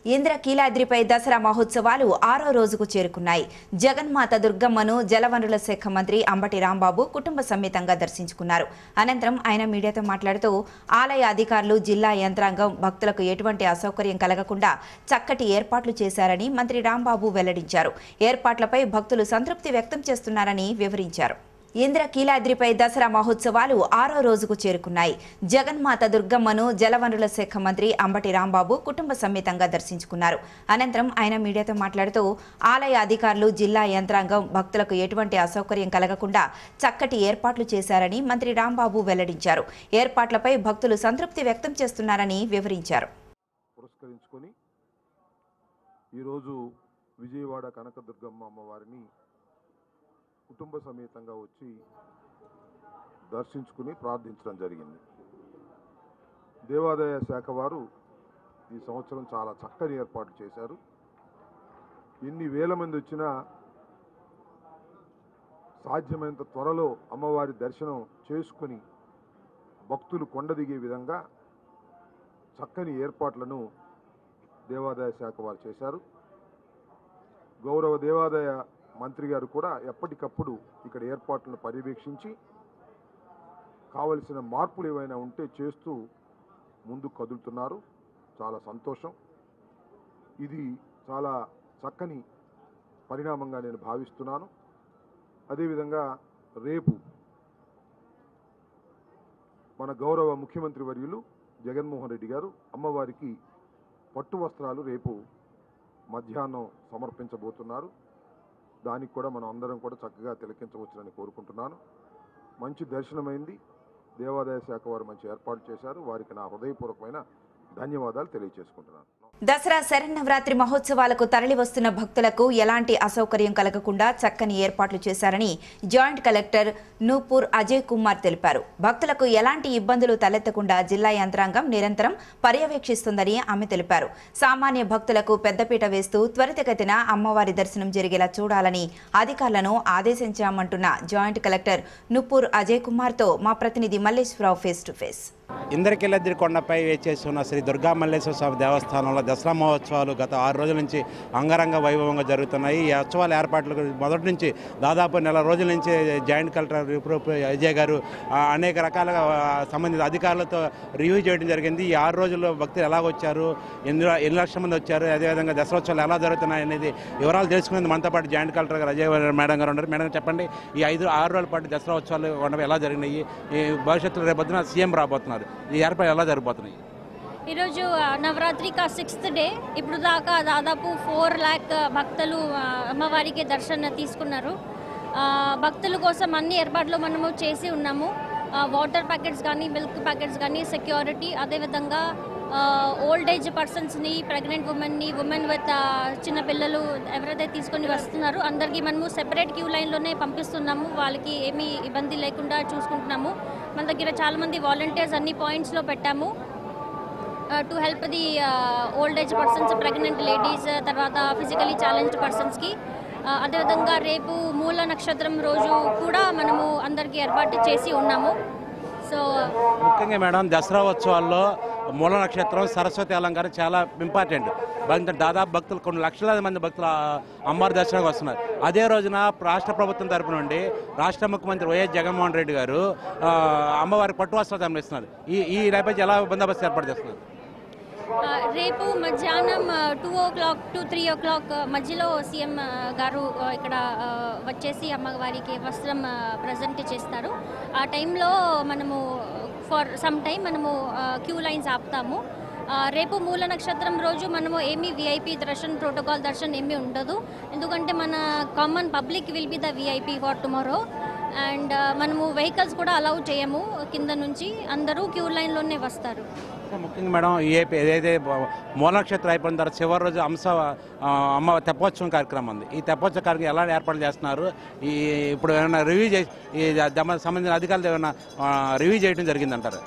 ఇంద్రకీలాద్రిపై దసరా మహోత్సవాలు ఆరో రోజుకు చేరుకున్నాయి జగన్మాత దుర్గమ్మను జలవనరుల శాఖ మంత్రి అంబటి రాంబాబు కుటుంబ సమేతంగా దర్శించుకున్నారు అనంతరం ఆయన మీడియాతో మాట్లాడుతూ ఆలయ అధికారులు జిల్లా యంత్రాంగం భక్తులకు ఎటువంటి అసౌకర్యం కలగకుండా చక్కటి ఏర్పాట్లు చేశారని మంత్రి రాంబాబు వెల్లడించారు ఏర్పాట్లపై భక్తులు సంతృప్తి వ్యక్తం చేస్తున్నారని వివరించారు ఇంద్రకీలాద్రిపై దసరా మహోత్సవాలు ఆరో రోజుకు చేరుకున్నాయి జగన్మాత దుర్గమ్మను జలవనరుల శాఖ మంత్రి అంబటి రాంబాబు కుటుంబ సమేతంగా దర్శించుకున్నారు అనంతరం ఆయన మీడియాతో మాట్లాడుతూ ఆలయ అధికారులు జిల్లా యంత్రాంగం భక్తులకు ఎటువంటి అసౌకర్యం కలగకుండా చక్కటి ఏర్పాట్లు చేశారని మంత్రి రాంబాబు వెల్లడించారు ఏర్పాట్లపై భక్తులు సంతృప్తి వ్యక్తం చేస్తున్నారని వివరించారు పురస్కరించుకొని ఈరోజు విజయవాడ కనకదుర్గమ్మ అమ్మవారిని కుటుంబ సమేతంగా వచ్చి దర్శించుకుని ప్రార్థించడం జరిగింది దేవాదాయ శాఖ వారు ఈ సంవత్సరం చాలా చక్కని ఏర్పాట్లు చేశారు ఎన్ని వేల మంది వచ్చినా సాధ్యమైనంత త్వరలో అమ్మవారి దర్శనం చేసుకుని భక్తులు కొండ దిగే విధంగా చక్కని ఏర్పాట్లను దేవాదాయ శాఖ వారు చేశారు గౌరవ దేవాదాయ మంత్రి గారు కూడా ఎప్పటికప్పుడు ఇక్కడ ఏర్పాట్లను పర్యవేక్షించి కావలసిన మార్పులు ఏవైనా ఉంటే చేస్తూ ముందుకు కదులుతున్నారు చాలా సంతోషం ఇది చాలా చక్కని పరిణామంగా నేను భావిస్తున్నాను అదేవిధంగా రేపు మన గౌరవ ముఖ్యమంత్రి వర్యులు జగన్మోహన్ రెడ్డి గారు అమ్మవారికి పట్టు వస్త్రాలు రేపు మధ్యాహ్నం సమర్పించబోతున్నారు దానికి కూడా మనం అందరం కూడా చక్కగా తిలకించవచ్చునని కోరుకుంటున్నాను మంచి దర్శనమైంది దేవాదాయ శాఖ వారు మంచి ఏర్పాటు చేశారు వారికి నా హృదయపూర్వకమైన ధన్యవాదాలు తెలియజేసుకుంటున్నాను దసరా శరన్నవరాత్రి మహోత్సవాలకు తరలివస్తున్న భక్తులకు ఎలాంటి అసౌకర్యం కలగకుండా చక్కని ఏర్పాట్లు చేశారని జాయింట్ కలెక్టర్ నూపూర్ అజయ్ కుమార్ తెలిపారు భక్తులకు ఎలాంటి ఇబ్బందులు తలెత్తకుండా జిల్లా యంత్రాంగం నిరంతరం పర్యవేక్షిస్తుందని ఆమె తెలిపారు సామాన్య భక్తులకు పెద్దపీట వేస్తూ త్వరితగతిన అమ్మవారి దర్శనం జరిగేలా చూడాలని అధికారులను ఆదేశించామంటున్న జాయింట్ కలెక్టర్ నూపూర్ అజయ్ కుమార్తో మా ప్రతినిధి Malleswararao face to face Indrakeeladri కొండపై వేచేసి ఉన్న శ్రీ దుర్గా మల్లేశ్వర స్వామి దేవస్థానంలో దసరా మహోత్సవాలు గత ఆరు రోజుల నుంచి అంగరంగ వైభవంగా జరుగుతున్నాయి ఈ ఉత్సవాల ఏర్పాట్లు మొదటి నుంచి దాదాపు నెల రోజుల నుంచి జాయింట్ కలెక్టర్ రూప్ అజయ్ గారు ఆ, అనేక రకాలుగా ఆ, సంబంధిత అధికారులతో రివ్యూ చేయడం జరిగింది ఈ ఆరు రోజుల్లో భక్తులు ఎలా వచ్చారు ఎన్ని ఎన్ని లక్షల మంది వచ్చారు అదేవిధంగా దసరోత్సవాలు ఎలా జరుగుతున్నాయి అనేది వివరాలు తెలుసుకునేందుకు మనతో పాటు జాయింట్ కలెక్టర్ గారు అజయ్ మేడం గారు ఉన్నారు మేడం చెప్పండి ఈ ఐదు ఆరు రోజుల పాటు దసరా ఉత్సవాలు కొండ ఎలా జరిగినాయి ఈ భవిష్యత్తులో రేపొద్దున సీఎం రాబోతున్నారు ఈ ఏర్పాట్లు ఎలా జరగబోతున్నాయి ఈరోజు ఆ, నవరాత్రి కా సిక్స్త్ డే ఇప్పుడు దాకా దాదాపు ఫోర్ ల్యాక్ భక్తులు ఆ, అమ్మవారికి దర్శన తీసుకున్నారు ఆ, భక్తుల కోసం అన్ని ఏర్పాట్లు మనము చేసి ఉన్నాము ఆ, వాటర్ ప్యాకెట్స్ కానీ మిల్క్ ప్యాకెట్స్ కానీ సెక్యూరిటీ అదేవిధంగా ఆ, ఓల్డ్ ఏజ్ పర్సన్స్ని ప్రెగ్నెంట్ ఉమెన్ని ఉమెన్ విత్ ఆ, చిన్న పిల్లలు ఎవరైతే తీసుకొని వస్తున్నారో అందరికీ మనము సెపరేట్ క్యూ లైన్లోనే పంపిస్తున్నాము వాళ్ళకి ఏమీ ఇబ్బంది లేకుండా చూసుకుంటున్నాము మన దగ్గర చాలామంది వాలంటీర్స్ అన్ని పాయింట్స్లో పెట్టాము to help the old age persons pregnant ladies తర్వాత ఫిజికలీ ఛాలెంజ్డ్ పర్సన్స్కి అదేవిధంగా రేపు మూల నక్షత్రం రోజు కూడా మనము అందరికీ ఏర్పాటు చేసి ఉన్నాము సో ముఖ్యంగా మేడం దసరా ఉత్సవాల్లో మూల నక్షత్రం సరస్వతి అలంకారం చాలా ఇంపార్టెంట్ భక్తులు దాదాపు భక్తులు కొన్ని లక్షలాది మంది భక్తులు ఆ అమ్మవారి దర్శనానికి వస్తున్నారు అదే రోజున రాష్ట్ర ప్రభుత్వం తరపు నుండి రాష్ట్ర ముఖ్యమంత్రి వైఎస్ జగన్మోహన్ రెడ్డి గారు ఆ, అమ్మవారి పట్టు వస్త్రాలు అందిస్తున్నారు ఈ ఈ నేపథ్యం ఎలా బందోబస్తు ఏర్పాటు చేస్తున్నారు ఆ, రేపు మధ్యాహ్నం two o'clock to three o'clock మధ్యలో సీఎం ఆ, గారు ఆ, ఇక్కడ ఆ, వచ్చేసి అమ్మవారికి వస్త్రం ప్రజెంట్ చేస్తారు ఆ టైంలో మనము ఫర్ సమ్ టైం మనము క్యూ లైన్స్ ఆపుతాము ఆ, రేపు మూల నక్షత్రం రోజు మనము ఏమీ విఐపి దర్శన్ ప్రోటోకాల్ దర్శన్ ఏమీ ఉండదు ఎందుకంటే మన common public will be the VIP for tomorrow and మనము వెహికల్స్ కూడా అలౌ చేయము కింద నుంచి అందరూ క్యూ లైన్లోనే వస్తారు ముఖ్యంగా మేడం ఏ ఏదైతే మూల నక్షత్రం అయిపోయిన తర్వాత చివరి రోజు అంశ ఆ, అమ్మ తెప్పోత్సవం కార్యక్రమం ఉంది ఈ తెప్పోత్సవ కార్యక్రమం ఎలా ఏర్పాటు చేస్తున్నారు ఈ ఇప్పుడు ఏమైనా రివ్యూ చేసి ఈ దమ- సంబంధించిన అధికారులు ఏమైనా రివ్యూ చేయడం జరిగిందంటారు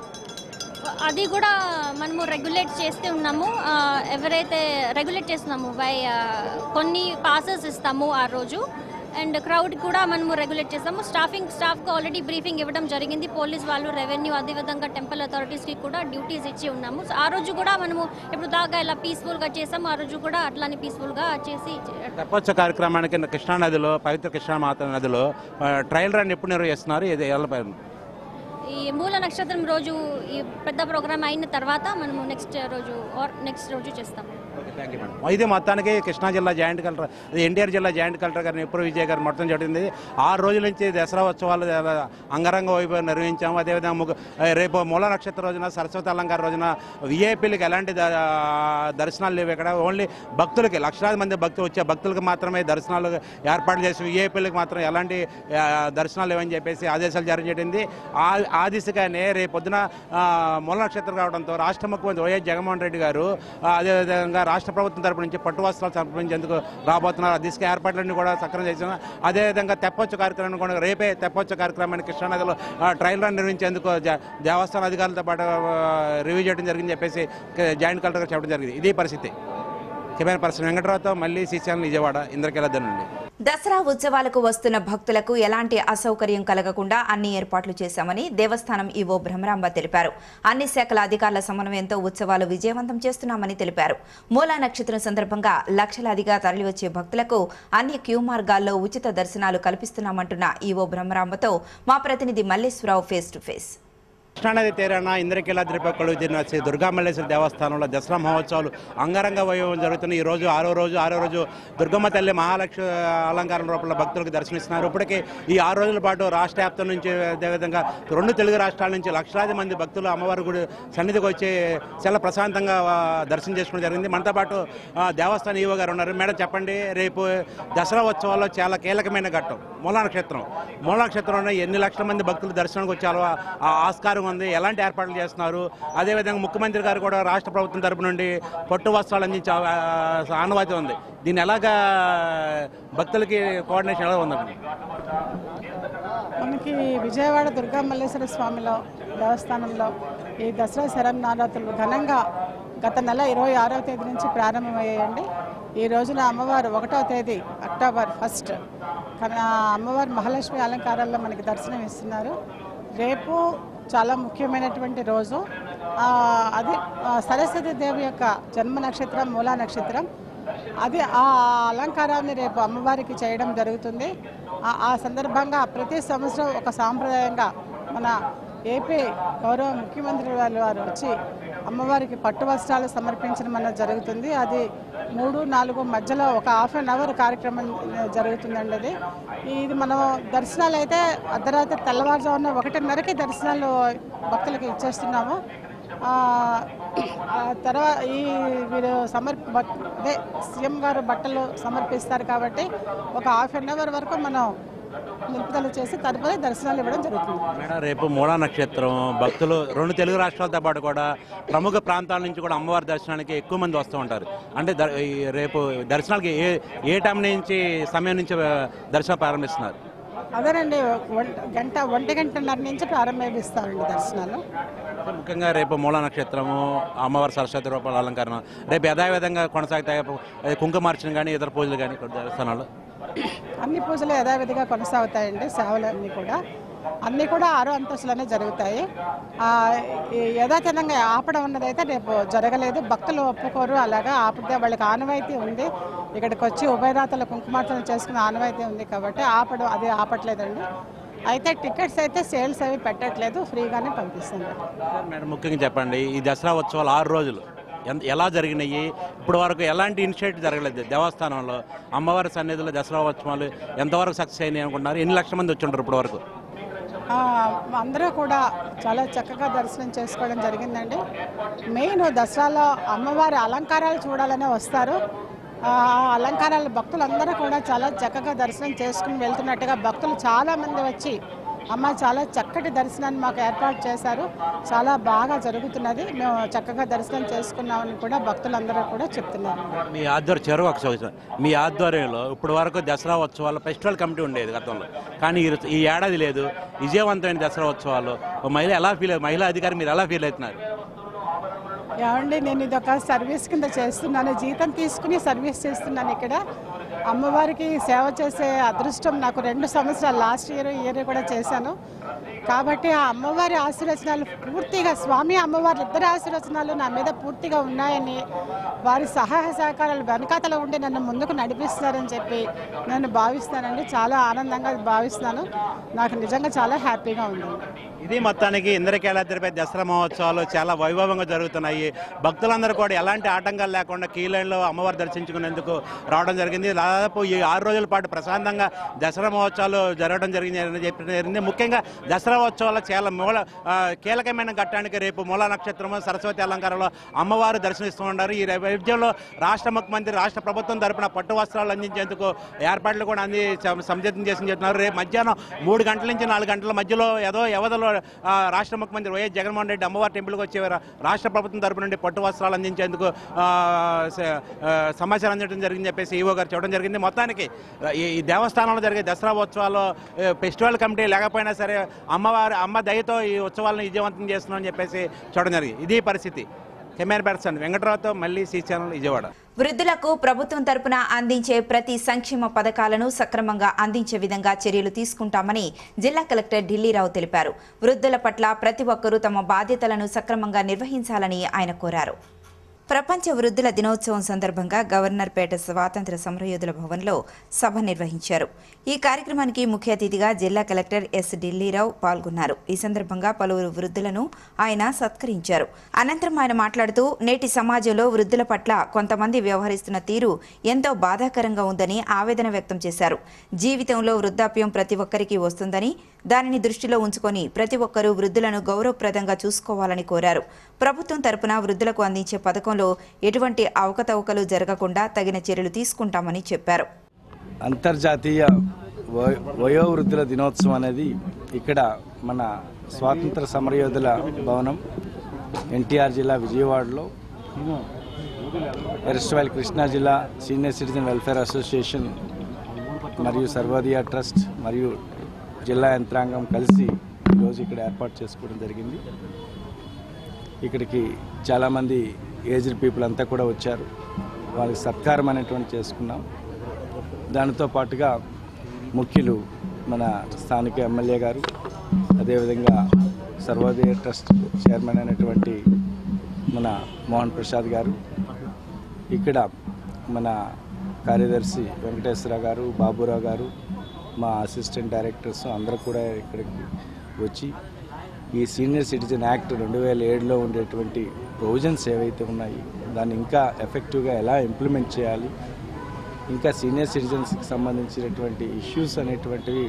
అది కూడా మనము రెగ్యులేట్ చేస్తూ ఉన్నాము ఆ, ఎవరైతే రెగ్యులేట్ చేస్తున్నాము బై కొన్ని పాసెస్ ఇస్తాము ఆ రోజు అండ్ క్రౌడ్ కూడా మనము రెగ్యులేట్ చేస్తాము స్టాఫింగ్ స్టాఫ్కి ఆల్రెడీ బ్రీఫింగ్ ఇవ్వడం జరిగింది పోలీస్ వాళ్ళు రెవెన్యూ అదేవిధంగా టెంపుల్ అథారిటీస్కి కూడా డ్యూటీస్ ఇచ్చి ఉన్నాము సో ఆ రోజు కూడా మనము ఇప్పుడు దాకా ఇలా పీస్ఫుల్గా చేసాము ఆ రోజు కూడా అట్లానే పీస్ఫుల్గా చేసి తెప్పోత్సవ కార్యక్రమానికి కృష్ణానదిలో పవిత్ర కృష్ణామాత నదిలో ఆ, ట్రయల్ రన్ ఎప్పుడు నిర్వహిస్తున్నారు ఇది ఎలా పైన ఈ మూల నక్షత్రం రోజు ఈ పెద్ద ప్రోగ్రామ్ అయిన తర్వాత మనము నెక్స్ట్ రోజు ఆర్ నెక్స్ట్ రోజు చేస్తాము ఇది మొత్తానికి కృష్ణా జిల్లా జాయింట్ కలెక్టర్ ఇది ఎన్టీఆర్ జిల్లా జాయింట్ కలెక్టర్ గారు ఎప్పుడు విజయ్ గారు మొత్తం జరిగింది ఆరు రోజుల నుంచి దసరా ఉత్సవాలు చాలా అంగరంగ వైభవం నిర్వహించాము అదేవిధంగా ముగ్గు- రేపు మూల నక్షత్ర రోజున సరస్వతి అలంకార రోజున విఐపీలకి ఎలాంటి ద- దర్శనాలు లేవు ఇక్కడ ఓన్లీ భక్తులకి లక్షలాది మంది భక్తులు వచ్చే భక్తులకు మాత్రమే దర్శనాలు ఏర్పాటు చేసి విఐపీలకు మాత్రం ఎలాంటి ఆ, దర్శనాలు లేవని చెప్పేసి ఆదేశాలు జారీ చేయడింది ఆ ఆ దిశగానే రేపు పొద్దున ఆ, మూల నక్షత్రం రావడంతో రాష్ట్ర ముఖ్యమంత్రి వైఎస్ జగన్మోహన్ రెడ్డి గారు ఆ, అదేవిధంగా రాష్ట్ర ప్రభుత్వం తరపు నుంచి పట్టు వస్త్రాలు సమర్పించేందుకు రాబోతున్నారు ఆ దిశగా ఏర్పాట్లన్నీ కూడా సక్రమం చేసిన అదేవిధంగా తెప్పొచ్చు కార్యక్రమాన్ని కూడా రేపే తెప్పొచ్చు కార్యక్రమాన్ని కృష్ణానదిలో ఆ, ట్రయల్ రన్ నిర్వహించేందుకు జ- దేవస్థాన అధికారులతో పాటు ఆ, రివ్యూ చేయడం జరిగిందని చెప్పేసి క- జాయింట్ కలెక్టర్ గారు చెప్పడం జరిగింది ఇది పరిస్థితి కెమెరా పర్సన్ వెంకటరావుతో మళ్ళీ సీసీఎల్ విజయవాడ ఇంద్రకెళ్ళద్దు నుండి దసరా ఉత్సవాలకు వస్తున్న భక్తులకు ఎలాంటి అసౌకర్యం కలగకుండా అన్ని ఏర్పాట్లు చేశామని దేవస్థానం ఈవో బ్రహ్మరాంబ తెలిపారు అన్ని శాఖల అధికారుల సమన్వయంతో ఉత్సవాలు విజయవంతం చేస్తున్నామని తెలిపారు మూలా నక్షత్రం సందర్భంగా లక్షలాదిగా తరలివచ్చే భక్తులకు అన్ని క్యూ మార్గాల్లో ఉచిత దర్శనాలు కల్పిస్తున్నామంటున్న ఈవో బ్రహ్మరాంబతో మా ప్రతినిధి మల్లేశ్వరరావు ఫేస్ టు ఫేస్ కృష్ణానది తీరాన ఇంద్రకీలాద్రి పక్కలు దిన శ్రీ దుర్గామల్లేశ్వర దేవస్థానంలో దసరా మహోత్సవాలు అంగరంగ వైభవం జరుగుతున్నాయి ఈ రోజు ఆరో రోజు ఆరో రోజు దుర్గమ్మ తల్లి మహాలక్ష్మి అలంకారం రూపంలో భక్తులకు దర్శనమిస్తున్నారు ఇప్పటికే ఈ ఆరు రోజుల పాటు రాష్ట్ర వ్యాప్తం నుంచి అదేవిధంగా రెండు తెలుగు రాష్ట్రాల నుంచి లక్షలాది మంది భక్తులు అమ్మవారి గుడి సన్నిధికి వచ్చి చాలా ప్రశాంతంగా ఆ, దర్శనం చేసుకోవడం జరిగింది మనతో పాటు ఆ, దేవస్థాన ఈవో గారు ఉన్నారు మేడం చెప్పండి రేపు దసరా ఉత్సవాల్లో చాలా కీలకమైన ఘట్టం మూలా నక్షత్రం మూలా నక్షత్రంలో ఎన్ని లక్షల మంది భక్తులు దర్శనానికి వచ్చారో ఆ- ఆ ఆస్కారం ఉంది ఎలాంటి ఏర్పాట్లు చేస్తున్నారు అదేవిధంగా ముఖ్యమంత్రి గారు కూడా రాష్ట్ర ప్రభుత్వం తరపు నుండి పట్టు వస్త్రాలు అందించే ఆ, ఆనవాయితీ ఉంది దీన్ని ఎలాగా భక్తులకి కోఆర్డినేషన్ ఎలా ఉందండి మనకి విజయవాడ దుర్గా మల్లేశ్వర స్వామిలో దేవస్థానంలో ఈ దసరా శరన్నవరాత్రులు ఘనంగా గత నెల ఇరవై ఆరవ తేదీ నుంచి ప్రారంభమయ్యాయండి ఈ రోజున అమ్మవారు ఒకటవ తేదీ అక్టోబర్ ఫస్ట్ కన- అమ్మవారి మహాలక్ష్మి అలంకారాల్లో మనకి దర్శనం ఇస్తున్నారు రేపు చాలా ముఖ్యమైనటువంటి రోజు ఆ, అది ఆ, సరస్వతి దేవి యొక్క జన్మ నక్షత్రం మూలా నక్షత్రం అది ఆ అలంకారాన్ని రేపు అమ్మవారికి చేయడం జరుగుతుంది ఆ- ఆ సందర్భంగా ప్రతి సంవత్సరం ఒక సాంప్రదాయంగా మన ఏపీ గౌరవ ముఖ్యమంత్రి వాళ్ళు వారు వచ్చి అమ్మవారికి పట్టు వస్త్రాలు సమర్పించడం అన్నది జరుగుతుంది అది మూడు నాలుగు మధ్యలో ఒక హాఫ్ అన్ అవర్ కార్యక్రమం ఆ, జరుగుతుందండి అది ఇది మనం దర్శనాలు అయితే అర్ధరాత్రి తెల్లవారుజామున ఒకటిన్నరకి దర్శనాలు భక్తులకు ఇచ్చేస్తున్నాము ఆ, ఆ తర్వాత ఈ వీరు సమర్ బట్- అదే సీఎం గారు బట్టలు సమర్పిస్తారు కాబట్టి ఒక హాఫ్ అన్ అవర్ వరకు మనం నిలుపుదల చేసి తదుపరి దర్శనాలు ఇవ్వడం జరుగుతుంది మేడం రేపు మూలా నక్షత్రం భక్తులు రెండు తెలుగు రాష్ట్రాలతో పాటు కూడా ప్రముఖ ప్రాంతాల నుంచి కూడా అమ్మవారి దర్శనానికి ఎక్కువ మంది వస్తూ ఉంటారు అంటే ద- ఈ రేపు దర్శనాలకి ఏ ఏ టైం నుంచి సమయం నుంచి ఆ, దర్శనం ప్రారంభిస్తున్నారు అదేనండి ఒంట గంట ఒంటి గంటన్నర నుంచి ప్రారంభిస్తామండి దర్శనాలు అంటే ముఖ్యంగా రేపు మూలా నక్షత్రము అమ్మవారి సరస్వతి రూపాల అలంకరణ రేపు యథావిధంగా కొనసాగుతాయి అది కుంకుమార్చన కానీ ఇతర పూజలు కానీ ఇక్కడ దేవస్థానాలు అన్ని పూజలు యథావిధిగా కొనసాగుతాయండి సేవలన్నీ కూడా అన్నీ కూడా ఆరో అంతస్తులోనే జరుగుతాయి ఆ, ఈ యథాతథంగా ఆపడం అన్నదైతే రేపు జరగలేదు భక్తులు ఒప్పుకోరు అలాగా ఆపితే వాళ్ళకి ఆనవాయితీ ఉంది ఇక్కడికి వచ్చి ఉభయరాతల కుంకుమార్చన చేసుకునే ఆనవాయితీ ఉంది కాబట్టి ఆపడం అది ఆపట్లేదండి అయితే టికెట్స్ అయితే సేల్స్ అవి పెట్టట్లేదు ఫ్రీగానే పంపిస్తున్నారు మేడం ముఖ్యంగా చెప్పండి ఈ దసరా ఉత్సవాలు ఆరు రోజులు ఎంత ఎలా జరిగినాయి ఇప్పుడు వరకు ఎలాంటి ఇనిషియేటివ్ జరగలేదు దేవస్థానంలో అమ్మవారి సన్నిధిలో దసరా ఉత్సవాలు ఎంతవరకు సక్సెస్ అయినాయి అనుకుంటున్నారు ఎన్ని లక్షల మంది వచ్చి ఉంటారు ఇప్పటి వరకు ఆ, అందరూ కూడా చాలా చక్కగా దర్శనం చేసుకోవడం జరిగిందండి మెయిన్ దసరాలో అమ్మవారి అలంకారాలు చూడాలనే వస్తారు ఆ అలంకారాలు భక్తులందరూ కూడా చాలా చక్కగా దర్శనం చేసుకుని వెళ్తున్నట్టుగా భక్తులు చాలామంది వచ్చి అమ్మ చాలా చక్కటి దర్శనాన్ని మాకు ఏర్పాటు చేశారు చాలా బాగా జరుగుతున్నది మేము చక్కగా దర్శనం చేసుకున్నామని కూడా భక్తులందరూ కూడా చెప్తున్నారు మీ ఆధ్వర్యం చెరువు ఒక సంవత్సరం మీ ఆధ్వర్యంలో ఇప్పుడు వరకు దసరా ఉత్సవాలు ఫెస్టివల్ కమిటీ ఉండేది గతంలో కానీ ఈ ఈ ఏడాది లేదు విజయవంతమైన దసరా ఉత్సవాలు ఒక మహిళ ఎలా ఫీల్ మహిళా అధికారి మీరు ఎలా ఫీల్ అవుతున్నారు ఏమండి నేను ఇది ఒక సర్వీస్ కింద చేస్తున్నాను జీతం తీసుకుని సర్వీస్ చేస్తున్నాను ఇక్కడ అమ్మవారికి సేవ చేసే అదృష్టం నాకు రెండు సంవత్సరాలు లాస్ట్ ఇయర్ ఇయర్ కూడా చేశాను కాబట్టి ఆ అమ్మవారి ఆశీర్వచనాలు పూర్తిగా స్వామి అమ్మవారి ఇద్దరి ఆశీర్వచనాలు నా మీద పూర్తిగా ఉన్నాయని వారి సహాయ సహకారాలు వెనకాతల ఉండి నన్ను ముందుకు నడిపిస్తారని చెప్పి నేను భావిస్తానండి చాలా ఆనందంగా భావిస్తున్నాను నాకు నిజంగా చాలా హ్యాపీగా ఉంది ఇది మొత్తానికి ఇంద్రకేళాద్రిపై దసరా మహోత్సవాలు చాలా వైభవంగా జరుగుతున్నాయి భక్తులందరూ కూడా ఎలాంటి ఆటంకాలు లేకుండా కీలైన్లో అమ్మవారు దర్శించుకునేందుకు రావడం జరిగింది దాదాపు ఈ ఆరు రోజుల పాటు ప్రశాంతంగా దసరా మహోత్సవాలు జరగడం జరిగింది అని చెప్పి జరిగింది ముఖ్యంగా దసరా ఉత్సవాలు చాలా మూల ఆ, కీలకమైన ఘట్టానికి రేపు మూల నక్షత్రము సరస్వతి అలంకారంలో అమ్మవారు దర్శనిస్తూ ఉన్నారు ఈ వైద్యంలో రాష్ట్ర ముఖ్యమంత్రి రాష్ట్ర ప్రభుత్వం తరపున పట్టు వస్త్రాలు అందించేందుకు ఏర్పాట్లు కూడా అంది సం- సంసిద్ధం చేసి చెప్తున్నారు రేపు మధ్యాహ్నం మూడు గంటల నుంచి నాలుగు గంటల మధ్యలో ఏదో వ్యవధిలో ఆ, రాష్ట్ర ముఖ్యమంత్రి వైఎస్ జగన్మోహన్ రెడ్డి అమ్మవారి టెంపుల్కి వచ్చే రాష్ట్ర ప్రభుత్వం తరపు నుండి పట్టు వస్త్రాలు అందించేందుకు ఆ, స- ఆ, సమాచారం అందడం జరిగిందని చెప్పేసి ఈవో గారు చెప్పడం జరిగింది మొత్తానికి ఈ ఈ దేవస్థానంలో జరిగే దసరా ఉత్సవాలు ఏ, ఫెస్టివల్ కమిటీ లేకపోయినా సరే అమ్మవారి అమ్మ దయతో ఈ ఉత్సవాలను విజయవంతం చేస్తున్నామని చెప్పేసి చూడడం జరిగింది ఇది పరిస్థితి కెమెరా పర్సన్ వెంకటరావుతో మళ్ళీ సీ ఛానల్ విజయవాడ వృద్ధులకు ప్రభుత్వం తరపున అందించే ప్రతి సంక్షేమ పథకాలను సక్రమంగా అందించే విధంగా చర్యలు తీసుకుంటామని జిల్లా కలెక్టర్ ఢిల్లీరావు తెలిపారు వృద్ధుల పట్ల ప్రతి ఒక్కరూ తమ బాధ్యతలను సక్రమంగా నిర్వహించాలని ఆయన కోరారు ప్రపంచ వృద్ధుల దినోత్సవం సందర్భంగా గవర్నర్ పేట స్వాతంత్ర సమరయోధుల భవన్లో సభ నిర్వహించారు ఈ కార్యక్రమానికి ముఖ్య అతిథిగా జిల్లా కలెక్టర్ ఎస్ ఢిల్లీరావు పాల్గొన్నారు ఈ సందర్భంగా పలువురు వృద్ధులను ఆయన సత్కరించారు అనంతరం ఆయన మాట్లాడుతూ నేటి సమాజంలో వృద్ధుల పట్ల కొంతమంది వ్యవహరిస్తున్న తీరు ఎంతో బాధాకరంగా ఉందని ఆవేదన వ్యక్తం చేశారు జీవితంలో వృద్ధాప్యం ప్రతి ఒక్కరికి వస్తుందని దానిని దృష్టిలో ఉంచుకొని ప్రతి ఒక్కరూ వృద్ధులను గౌరవప్రదంగా చూసుకోవాలని కోరారు ప్రభుత్వం తరపున వృద్ధులకు అందించే పథకంలో ఎటువంటి అవకతవకలు జరగకుండా తగిన చర్యలు తీసుకుంటామని చెప్పారు అంతర్జాతీయ వయో- వయోవృద్ధుల దినోత్సవం అనేది ఇక్కడ మన స్వాతంత్ర సమరయోధుల భవనం ఎన్టీఆర్ జిల్లా విజయవాడలో ఎరస్ట్వాల్ కృష్ణా జిల్లా సీనియర్ సిటిజన్ వెల్ఫేర్ అసోసియేషన్ మరియు సర్వోదయ ట్రస్ట్ మరియు జిల్లా యంత్రాంగం కలిసి ఈరోజు ఇక్కడ ఏర్పాటు చేసుకోవడం జరిగింది ఇక్కడికి చాలామంది ఏజ్డ్ పీపుల్ అంతా కూడా వచ్చారు వాళ్ళకి సత్కారం అనేటువంటి చేసుకున్నాం దానితో పాటుగా ముఖ్యులు మన స్థానిక ఎమ్మెల్యే గారు అదేవిధంగా సర్వోదయ ట్రస్ట్ చైర్మన్ అయినటువంటి మన మోహన్ ప్రసాద్ గారు ఇక్కడ మన కార్యదర్శి వెంకటేశ్వర గారు బాబురావు గారు మా అసిస్టెంట్ డైరెక్టర్స్ అందరూ కూడా ఇక్కడికి వచ్చి ఈ సీనియర్ సిటిజన్ యాక్ట్ రెండు వేల ఏడులో ఉండేటువంటి ప్రొవిజన్స్ ఏవైతే ఉన్నాయి దాన్ని ఇంకా ఎఫెక్టివ్గా ఎలా ఇంప్లిమెంట్ చేయాలి ఇంకా సీనియర్ సిటిజన్స్కి సంబంధించినటువంటి ఇష్యూస్ అనేటువంటివి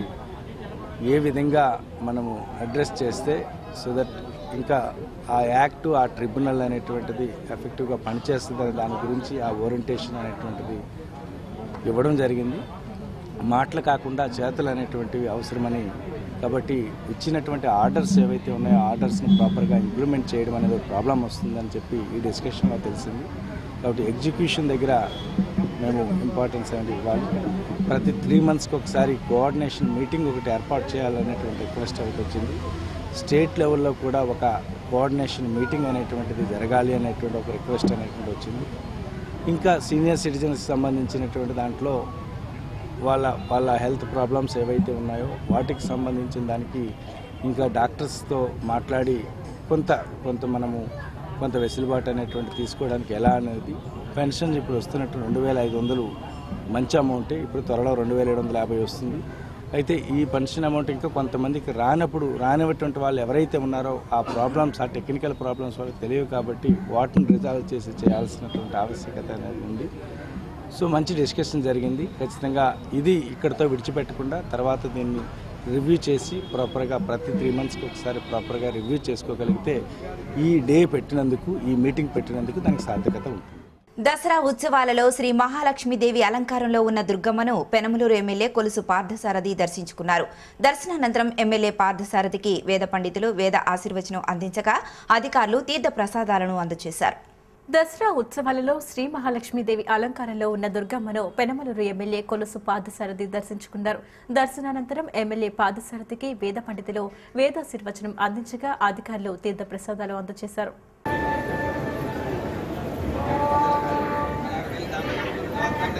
ఏ విధంగా మనము అడ్రస్ చేస్తే సో దట్ ఇంకా ఆ యాక్ట్ ఆ ట్రిబ్యునల్ అనేటువంటిది ఎఫెక్టివ్గా పనిచేస్తుందనే దాని గురించి ఆ ఓరియంటేషన్ అనేటువంటిది ఇవ్వడం జరిగింది మాటలు కాకుండా చేతులు అనేటువంటివి అవసరమని కాబట్టి ఇచ్చినటువంటి ఆర్డర్స్ ఏవైతే ఉన్నాయో ఆర్డర్స్ని ప్రాపర్గా ఇంప్లిమెంట్ చేయడం అనేది ఒక ప్రాబ్లం వస్తుందని చెప్పి ఈ డిస్కషన్లో తెలిసింది కాబట్టి ఎగ్జిక్యూషన్ దగ్గర మేము ఇంపార్టెన్స్ అనేది ఇవ్వాలి ప్రతి త్రీ మంత్స్కి ఒకసారి కోఆర్డినేషన్ మీటింగ్ ఒకటి ఏర్పాటు చేయాలనేటువంటి రిక్వెస్ట్ ఒకటి వచ్చింది స్టేట్ లెవెల్లో కూడా ఒక కోఆర్డినేషన్ మీటింగ్ అనేటువంటిది జరగాలి అనేటువంటి ఒక రిక్వెస్ట్ అనేటువంటి వచ్చింది ఇంకా సీనియర్ సిటిజన్స్కి సంబంధించినటువంటి దాంట్లో వాళ్ళ వాళ్ళ హెల్త్ ప్రాబ్లమ్స్ ఏవైతే ఉన్నాయో వాటికి సంబంధించిన దానికి ఇంకా డాక్టర్స్తో మాట్లాడి కొంత కొంత మనము కొంత వెసులుబాటు అనేటువంటి తీసుకోవడానికి ఎలా అనేది పెన్షన్ ఇప్పుడు వస్తున్నట్టు రెండు వేల ఐదు వందలు మంచి అమౌంటే ఇప్పుడు త్వరలో రెండు వేల ఏడు వందల యాభై వస్తుంది అయితే ఈ పెన్షన్ అమౌంట్ ఇంకా కొంతమందికి రానప్పుడు రానివ్వటువంటి వాళ్ళు ఎవరైతే ఉన్నారో ఆ ప్రాబ్లమ్స్ ఆ టెక్నికల్ ప్రాబ్లమ్స్ వాళ్ళకి తెలియవు కాబట్టి వాటిని రిజాల్వ్ చేసి చేయాల్సినటువంటి ఆవశ్యకత అనేది ఉంది సో మంచి డిస్కషన్ జరిగింది ఖచ్చితంగా ఇది ఇక్కడితో విడిచిపెట్టకుండా తర్వాత దీన్ని రివ్యూ చేసి ప్రాపర్గా ప్రతి త్రీ మంత్స్కి ఒకసారి ప్రాపర్గా రివ్యూ చేసుకోగలిగితే ఈ డే పెట్టినందుకు ఈ మీటింగ్ పెట్టినందుకు దానికి సార్థకత ఉంటుంది దసరా ఉత్సవాలలో శ్రీ మహాలక్ష్మీదేవి అలంకారంలో ఉన్న దుర్గమ్మను పెనమలూరు ఎమ్మెల్యే కొలుసు పార్థసారథి దర్శించుకున్నారు దర్శనానంతరం ఎమ్మెల్యే పార్థసారథికి వేద పండితులు వేద ఆశీర్వచనం అందించగా అధికారులు తీర్థ ప్రసాదాలను అందజేశారు దసరా ఉత్సవాలలో శ్రీ మహాలక్ష్మీదేవి అలంకారంలో ఉన్న దుర్గమ్మను పెనమలూరు ఎమ్మెల్యే కొలుసు పాదసారథి దర్శించుకున్నారు దర్శనానంతరం ఎమ్మెల్యే పాదసారథికి వేద పండితులు వేదాశీర్వచనం అందించగా అధికారులు తీర్థ ప్రసాదాలు అందజేశారు